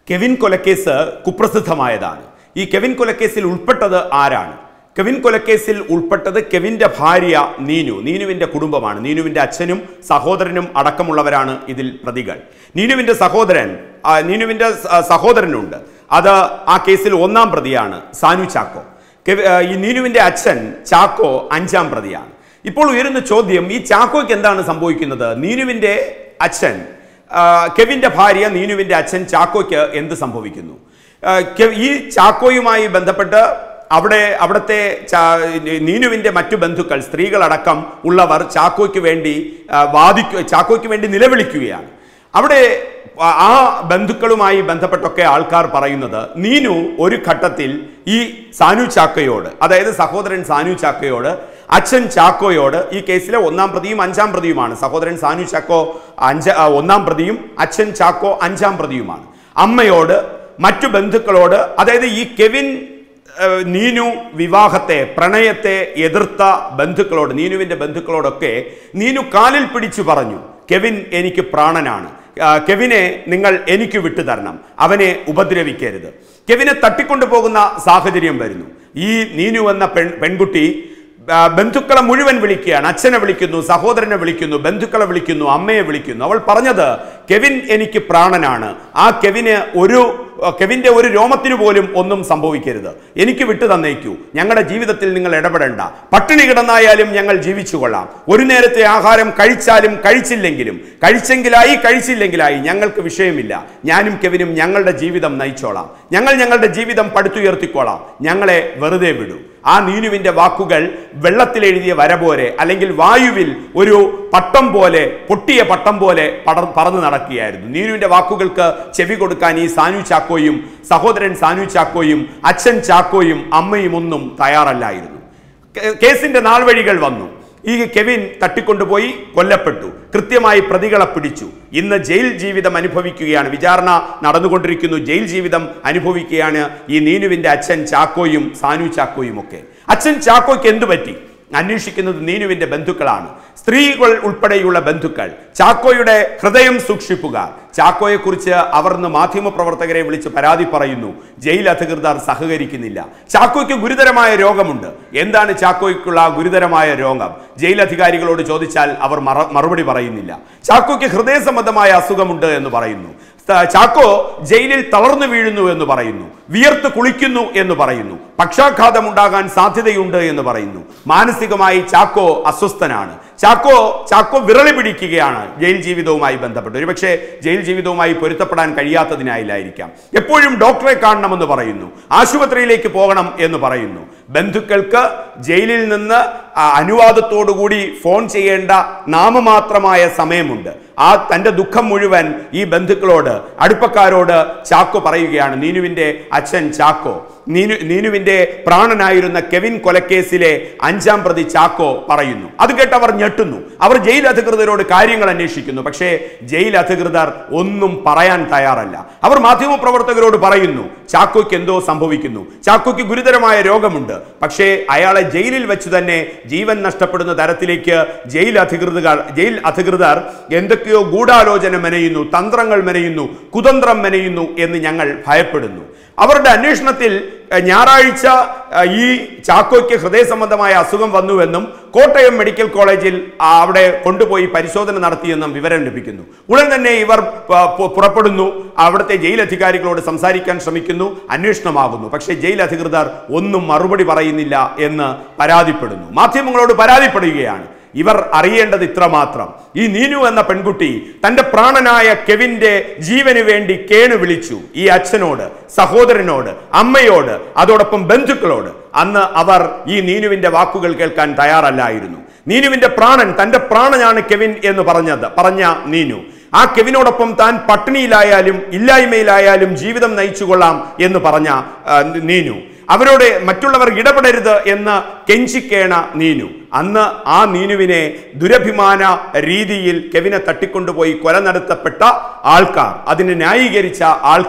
Kevin കൊലക്കേസ് കുപ്രസിദ്ധമായതാണ് ഈ Kevin കൊലക്കേസിൽ ഉൾപ്പെട്ടത് ആരാണ് കെവിൻ കൊലക്കേസിൽ ഉൾപ്പെട്ടത് കെവിന്റെ ഭാര്യ നീനു നീനുവിന്റെ കുടുംബമാണ് നീനുവിന്റെ അച്ഛനും സഹോദരനും അടക്കമുള്ളവരാണ് ഇതിൽ പ്രതികൾ നീനുവിന്റെ സഹോദരൻ ആ, നീനുവിന്റെ സ- സഹോദരനുണ്ട് അത് ആ കേസിൽ ഒന്നാം പ്രതിയാണ് സാനു ചാക്കോ കെവി- ആ, ഈ നീനുവിന്റെ അച്ഛൻ ചാക്കോ അഞ്ചാം പ്രതിയാണ് ഇപ്പോൾ ഉയരുന്ന ചോദ്യം ഈ ചാക്കോയ്ക്ക് എന്താണ് സംഭവിക്കുന്നത് നീനുവിന്റെ അച്ഛൻ ആ, കെവിന്റെ ഭാര്യ നീനുവിന്റെ അച്ഛൻ ചാക്കോയ്ക്ക് എന്ത് സംഭവിക്കുന്നു ആ, കെ- ഈ ചാക്കോയുമായി ബന്ധപ്പെട്ട് അവിടെ അവിടുത്തെ ചാ- നീനുവിന്റെ മറ്റു ബന്ധുക്കൾ സ്ത്രീകളടക്കം ഉള്ളവർ ചാക്കോയ്ക്ക് വേണ്ടി ആ, വാദിക്കു ചാക്കോയ്ക്ക് വേണ്ടി നിലവിളിക്കുകയാണ് അവിടെ ആ- ആ ബന്ധുക്കളുമായി ബന്ധപ്പെട്ടൊക്കെ ആൾക്കാർ പറയുന്നത് നീനു ഒരു ഘട്ടത്തിൽ ഈ സാനു ചാക്കയോട് അതായത് സഹോദരൻ സാനു ചാക്കയോട് അച്ഛൻ ചാക്കോയോട് ഈ കേസിലെ ഒന്നാം പ്രതിയും അഞ്ചാം പ്രതിയുമാണ് സഹോദരൻ സാനു ചാക്കോ അഞ്ച ആ, ഒന്നാം പ്രതിയും അച്ഛൻ ചാക്കോ അഞ്ചാം പ്രതിയുമാണ് അമ്മയോട് മറ്റു ബന്ധുക്കളോട് അതായത് ഈ കെവിൻ ഏഹ്, നീനു വിവാഹത്തെ പ്രണയത്തെ എതിർത്ത ബന്ധുക്കളോട് നീനുവിന്റെ ബന്ധുക്കളോടൊക്കെ നീനു കാലിൽ പിടിച്ചു പറഞ്ഞു കെവിൻ എനിക്ക് പ്രാണനാണ് ആ, കെവിനെ നിങ്ങൾ എനിക്ക് വിട്ടുതരണം അവനെ ഉപദ്രവിക്കരുത് കെവിനെ തട്ടിക്കൊണ്ടു പോകുന്ന സാഹചര്യം വരുന്നു ഈ നീനു എന്ന പെൺ പെൺകുട്ടി ആ, ബന്ധുക്കളെ മുഴുവൻ വിളിക്കുകയാണ് അച്ഛനെ വിളിക്കുന്നു സഹോദരനെ വിളിക്കുന്നു ബന്ധുക്കളെ വിളിക്കുന്നു അമ്മയെ വിളിക്കുന്നു അവൾ പറഞ്ഞത് കെവിൻ എനിക്ക് പ്രാണനാണ് ആ കെവിന് ഒരു കെവിന്റെ ഒരു രോമത്തിനു പോലും ഒന്നും സംഭവിക്കരുത് എനിക്ക് വിട്ടു തന്നേക്കൂ ഞങ്ങളുടെ ജീവിതത്തിൽ നിങ്ങൾ ഇടപെടേണ്ട പട്ടിണി കിടന്നായാലും ഞങ്ങൾ ജീവിച്ചു കൊള്ളാം ഒരു നേരത്തെ ആഹാരം കഴിച്ചാലും കഴിച്ചില്ലെങ്കിലും കഴിച്ചെങ്കിലായി കഴിച്ചില്ലെങ്കിലായി ഞങ്ങൾക്ക് വിഷയമില്ല ഞാനും കെവിനും ഞങ്ങളുടെ ജീവിതം നയിച്ചോളാം ഞങ്ങൾ ഞങ്ങളുടെ ജീവിതം പടുത്തുയർത്തിക്കോളാം ഞങ്ങളെ വെറുതെ വിടൂ ആ നീനുവിന്റെ വാക്കുകൾ വെള്ളത്തിൽ എഴുതിയ വര പോലെ അല്ലെങ്കിൽ വായുവിൽ ഒരു പട്ടം പോലെ പൊട്ടിയ പട്ടം പോലെ പടർ പറന്നു നടക്കുകയായിരുന്നു നീനുവിന്റെ വാക്കുകൾക്ക് ചെവി കൊടുക്കാൻ ഈ സാനു ചാക്കോയും സഹോദരൻ സാനു ചാക്കോയും അച്ഛൻ ചാക്കോയും അമ്മയും ഒന്നും തയ്യാറല്ലായിരുന്നു കേ- കേസിന്റെ നാൾവഴികൾ വന്നു ഈ കെവിൻ തട്ടിക്കൊണ്ടുപോയി കൊല്ലപ്പെട്ടു കൃത്യമായി പ്രതികളെ പിടിച്ചു ഇന്ന് ജയിൽ ജീവിതം അനുഭവിക്കുകയാണ് വിചാരണ നടന്നുകൊണ്ടിരിക്കുന്നു ജയിൽ ജീവിതം അനുഭവിക്കുകയാണ് ഈ നീനുവിന്റെ അച്ഛൻ ചാക്കോയും സാനു ചാക്കോയും ഒക്കെ അച്ഛൻ ചാക്കോയ്ക്ക് എന്തു പറ്റി അന്വേഷിക്കുന്നത് നീനുവിന്റെ ബന്ധുക്കളാണ് സ്ത്രീകൾ ഉൾപ്പെടെയുള്ള ബന്ധുക്കൾ ചാക്കോയുടെ ഹൃദയം സൂക്ഷിപ്പുകാർ ചാക്കോയെക്കുറിച്ച് അവർ ഇന്ന് മാധ്യമപ്രവർത്തകരെ വിളിച്ച് പരാതി പറയുന്നു ജയിൽ അധികൃതർ സഹകരിക്കുന്നില്ല ചാക്കോയ്ക്ക് ഗുരുതരമായ രോഗമുണ്ട് എന്താണ് ചാക്കോയ്ക്കുള്ള ഗുരുതരമായ രോഗം ജയിൽ അധികാരികളോട് ചോദിച്ചാൽ അവർ മറ- മറുപടി പറയുന്നില്ല ചാക്കോയ്ക്ക് ഹൃദയ സംബന്ധമായ അസുഖമുണ്ട് എന്ന് പറയുന്നു ത- ചാക്കോ ജയിലിൽ തളർന്നു വീഴുന്നു എന്ന് പറയുന്നു വിയർത്ത് കുളിക്കുന്നു എന്ന് പറയുന്നു പക്ഷാഘാതം ഉണ്ടാകാൻ സാധ്യതയുണ്ട് എന്ന് പറയുന്നു മാനസികമായി ചാക്കോ അസ്വസ്ഥനാണ് ചാക്കോ ചാക്കോ വിറളി പിടിക്കുകയാണ് ജയിൽ ജീവിതവുമായി ബന്ധപ്പെട്ട് ഒരുപക്ഷെ ജയിൽ ജീവിതവുമായി പൊരുത്തപ്പെടാൻ കഴിയാത്തതിനായില്ലായിരിക്കാം എപ്പോഴും ഡോക്ടറെ കാണണമെന്ന് പറയുന്നു ആശുപത്രിയിലേക്ക് പോകണം എന്ന് പറയുന്നു ബന്ധുക്കൾക്ക് ജയിലിൽ നിന്ന് ആ, അനുവാദത്തോടുകൂടി ഫോൺ ചെയ്യേണ്ട നാമമാത്രമായ സമയമുണ്ട് ആ തന്റെ ദുഃഖം മുഴുവൻ ഈ ബന്ധുക്കളോട് അടുപ്പക്കാരോട് ചാക്കോ പറയുകയാണ് നീനുവിന്റെ അച്ഛൻ ചാക്കോ നീനു നീനുവിന്റെ പ്രാണനായിരുന്ന കെവിൻ കൊലക്കേസിലെ അഞ്ചാം പ്രതി ചാക്കോ പറയുന്നു അത് കേട്ട് അവർ ഞെട്ടുന്നു അവർ ജയിൽ അധികൃതരോട് കാര്യങ്ങൾ അന്വേഷിക്കുന്നു പക്ഷേ ജയിൽ അധികൃതർ ഒന്നും പറയാൻ തയ്യാറല്ല അവർ മാധ്യമപ്രവർത്തകരോട് പറയുന്നു ചാക്കോയ്ക്ക് എന്തോ സംഭവിക്കുന്നു ചാക്കോയ്ക്ക് ഗുരുതരമായ രോഗമുണ്ട് പക്ഷേ അയാളെ ജയിലിൽ വെച്ച് തന്നെ ജീവൻ നഷ്ടപ്പെടുന്ന തരത്തിലേക്ക് ജയിൽ അധികൃതർ ജയിൽ അധികൃതർ എന്തൊക്കെയോ ഗൂഢാലോചന മെനയുന്നു തന്ത്രങ്ങൾ മെനയുന്നു കുതന്ത്രം മെനയുന്നു എന്ന് ഞങ്ങൾ ഭയപ്പെടുന്നു അവരുടെ അന്വേഷണത്തിൽ എഹ്, ഞായറാഴ്ച എഹ്, ഈ ചാക്കോയ്ക്ക് ഹൃദയ സംബന്ധമായ അസുഖം വന്നുവെന്നും കോട്ടയം മെഡിക്കൽ കോളേജിൽ ആ, അവിടെ കൊണ്ടുപോയി പരിശോധന നടത്തിയെന്നും വിവരം ലഭിക്കുന്നു ഉടൻ തന്നെ ഇവർ പ- പു- പുറപ്പെടുന്നു അവിടുത്തെ ജയിൽ അധികാരികളോട് സംസാരിക്കാൻ ശ്രമിക്കുന്നു അന്വേഷണമാകുന്നു പക്ഷേ ജയിൽ അധികൃതർ ഒന്നും മറുപടി പറയുന്നില്ല എന്ന് പരാതിപ്പെടുന്നു മാധ്യമങ്ങളോട് പരാതിപ്പെടുകയാണ് ഇവർ അറിയേണ്ടത് ഇത്രമാത്രം ഈ നീനു എന്ന പെൺകുട്ടി തന്റെ പ്രാണനായ കെവിന്റെ ജീവന് വേണ്ടി കേണു വിളിച്ചു ഈ അച്ഛനോട് സഹോദരനോട് അമ്മയോട് അതോടൊപ്പം ബന്ധുക്കളോട് അന്ന് അവർ ഈ നീനുവിന്റെ വാക്കുകൾ കേൾക്കാൻ തയ്യാറല്ലായിരുന്നു നീനുവിന്റെ പ്രാണൻ തന്റെ പ്രാണനാണ് കെവിൻ എന്ന് പറഞ്ഞത് പറഞ്ഞ നീനു ആ കെവിനോടൊപ്പം താൻ പട്ടിണിയിലായാലും ഇല്ലായ്മയിലായാലും ജീവിതം നയിച്ചുകൊള്ളാം എന്ന് പറഞ്ഞ ആ, നീനു അവരോട് മറ്റുള്ളവർ ഇടപെടരുത് എന്ന് കെഞ്ചിക്കേണ നീനു അന്ന് ആ നീനുവിനെ ദുരഭിമാന രീതിയിൽ കെവിനെ തട്ടിക്കൊണ്ടുപോയി കൊല നടത്തപ്പെട്ട ആൾക്കാർ അതിനെ ന്യായീകരിച്ച ആൾക്കാർ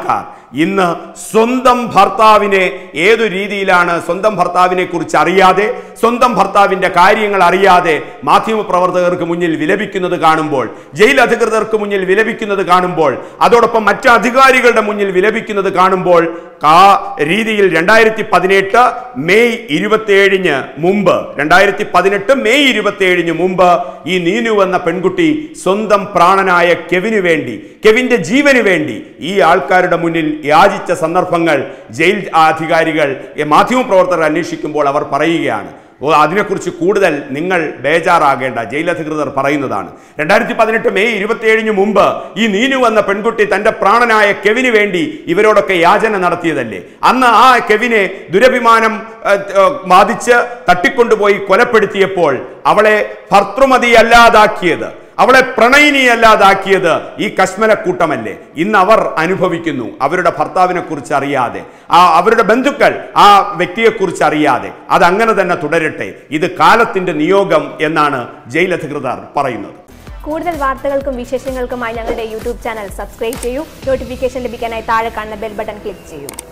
ഇന്ന് സ്വന്തം ഭർത്താവിനെ ഏതു രീതിയിലാണ് സ്വന്തം ഭർത്താവിനെ കുറിച്ച് അറിയാതെ സ്വന്തം ഭർത്താവിന്റെ കാര്യങ്ങൾ അറിയാതെ മാധ്യമപ്രവർത്തകർക്ക് മുന്നിൽ വിലപിക്കുന്നത് കാണുമ്പോൾ ജയിൽ അധികൃതർക്ക് മുന്നിൽ വിലപിക്കുന്നത് കാണുമ്പോൾ അതോടൊപ്പം മറ്റ് അധികാരികളുടെ മുന്നിൽ വിലപിക്കുന്നത് കാണുമ്പോൾ ആ രീതിയിൽ രണ്ടായിരത്തി പതിനെട്ട് മെയ് ഇരുപത്തിയേഴിന് മുമ്പ് രണ്ടായിരത്തി പതിനെട്ട് മെയ് ഇരുപത്തിയേഴിന് മുമ്പ് ഈ നീനു എന്ന പെൺകുട്ടി സ്വന്തം പ്രാണനായ കെവിന് വേണ്ടി കെവിന്റെ ജീവന് വേണ്ടി ഈ ആൾക്കാരുടെ മുന്നിൽ യാചിച്ച സന്ദർഭങ്ങൾ ജയിൽ അധികാരികൾ ഈ മാധ്യമപ്രവർത്തകർ അന്വേഷിക്കുമ്പോൾ അവർ പറയുകയാണ് ഓ അതിനെക്കുറിച്ച് കൂടുതൽ നിങ്ങൾ ബേജാറാകേണ്ട ജയിലധികൃതർ പറയുന്നതാണ് രണ്ടായിരത്തി പതിനെട്ട് മെയ് ഇരുപത്തിയേഴിന് മുമ്പ് ഈ നീനു എന്ന പെൺകുട്ടി തന്റെ പ്രാണനായ കെവിന് വേണ്ടി ഇവരോടൊക്കെ യാചന നടത്തിയതല്ലേ അന്ന് ആ കെവിനെ ദുരഭിമാനം ഏഹ്, ഏഹ്, ബാധിച്ച് തട്ടിക്കൊണ്ടുപോയി കൊലപ്പെടുത്തിയപ്പോൾ അവളെ ഭർത്തൃമതിയല്ലാതാക്കിയത് അവളെ പ്രണയിനിയല്ലാതാക്കിയത് ഈ കശ്മലക്കൂട്ടമല്ലേ ഇന്ന് അവർ അനുഭവിക്കുന്നു അവരുടെ ഭർത്താവിനെ കുറിച്ച് അറിയാതെ ആ അവരുടെ ബന്ധുക്കൾ ആ വ്യക്തിയെക്കുറിച്ച് അറിയാതെ അതങ്ങനെ തന്നെ തുടരട്ടെ ഇത് കാലത്തിന്റെ നിയോഗം എന്നാണ് ജയിലധികൃതർ പറയുന്നത് കൂടുതൽ വാർത്തകൾക്കും വിശേഷങ്ങൾക്കുമായി ഞങ്ങളുടെ യൂട്യൂബ് ചാനൽ സബ്സ്ക്രൈബ് ചെയ്യൂ നോട്ടിഫിക്കേഷൻ ലഭിക്കാനായി താഴെ കാണുന്ന ബെൽ ബട്ടൺ ക്ലിക്ക് ചെയ്യൂ